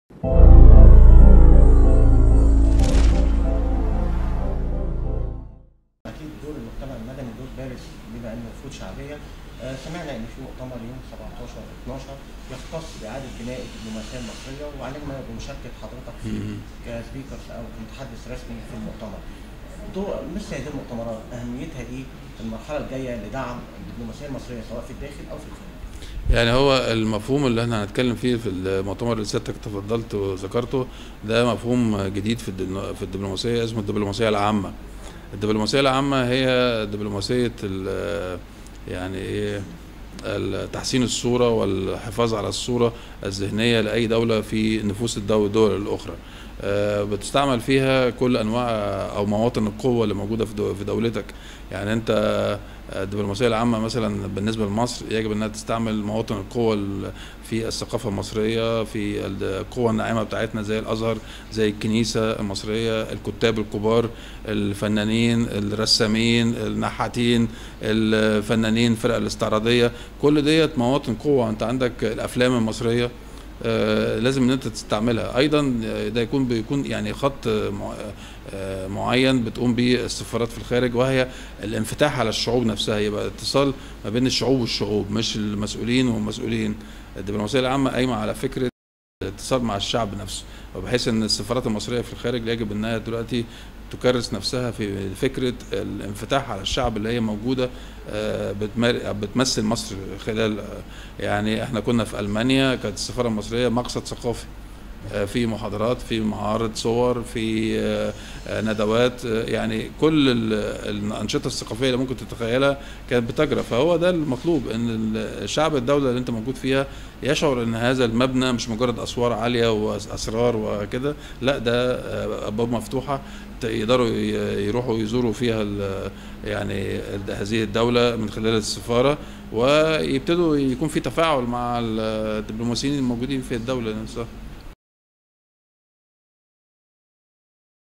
اكيد دور المجتمع المدني دور بارز بما انه وفود شعبيه آه، سمعنا ان في مؤتمر يوم 17 12 يختص باعاده بناء الدبلوماسيه المصريه وعلمنا بمشاركه حضرتك فيه كسبيكر او كمتحدث رسمي في المؤتمر. دور مثل هذه المؤتمرات اهميتها ايه في المرحله الجايه لدعم الدبلوماسيه المصريه سواء في الداخل او في الخارج؟ يعني هو المفهوم اللي احنا هنتكلم فيه في المؤتمر اللي سيادتك تفضلت وذكرته ده مفهوم جديد في الدبلو- في الدبلوماسيه اسمه الدبلوماسيه العامه. الدبلوماسيه العامه هي دبلوماسيه ال- يعني ايه ال- تحسين الصوره والحفاظ على الصوره الذهنيه لاي دوله في نفوس الدول الدول الاخرى. آه، بتستعمل فيها كل انواع او مواطن القوه اللي موجوده في دو- في دولتك يعني انت آه، الدبلوماسيه العامه مثلا بالنسبه لمصر يجب انها تستعمل مواطن القوه ال- في الثقافه المصريه في القوه الناعمه بتاعتنا زي الازهر زي الكنيسه المصريه الكتاب الكبار الفنانين الرسامين النحاتين الفنانين الفرق الاستعراضيه كل ديت مواطن قوه انت عندك الافلام المصريه آه، لازم ان انت تستعملها ايضا آه، ده يكون بيكون يعني خط آه، مع- آه، معين بتقوم به السفارات في الخارج وهي الانفتاح على الشعوب نفسها يبقى اتصال ما بين الشعوب والشعوب مش المسؤولين والمسؤولين الدبلوماسيه العامه قايمه على فكره الاتصال مع الشعب نفسه وبحيث ان السفارات المصريه في الخارج يجب انها دلوقتي تكرس نفسها في فكره الانفتاح على الشعب اللي هي موجوده آه، بتمار- بتمثل مصر خلال آه، يعني احنا كنا في المانيا كانت السفاره المصريه مقصد ثقافي آه، في محاضرات في معارض صور في آه، آه، ندوات آه، يعني كل ال- الانشطه الثقافيه اللي ممكن تتخيلها كانت بتجرى فهو ده المطلوب ان الشعب الدوله اللي انت موجود فيها يشعر ان هذا المبنى مش مجرد اسوار عاليه واسرار وكده لا ده آه، ابواب مفتوحه ت- يقدروا ي- يروحوا يزوروا فيها ال- يعني ال- هذه الدوله من خلال السفاره ويبتدوا يكون في تفاعل مع الدبلوماسيين الموجودين في الدوله نفسها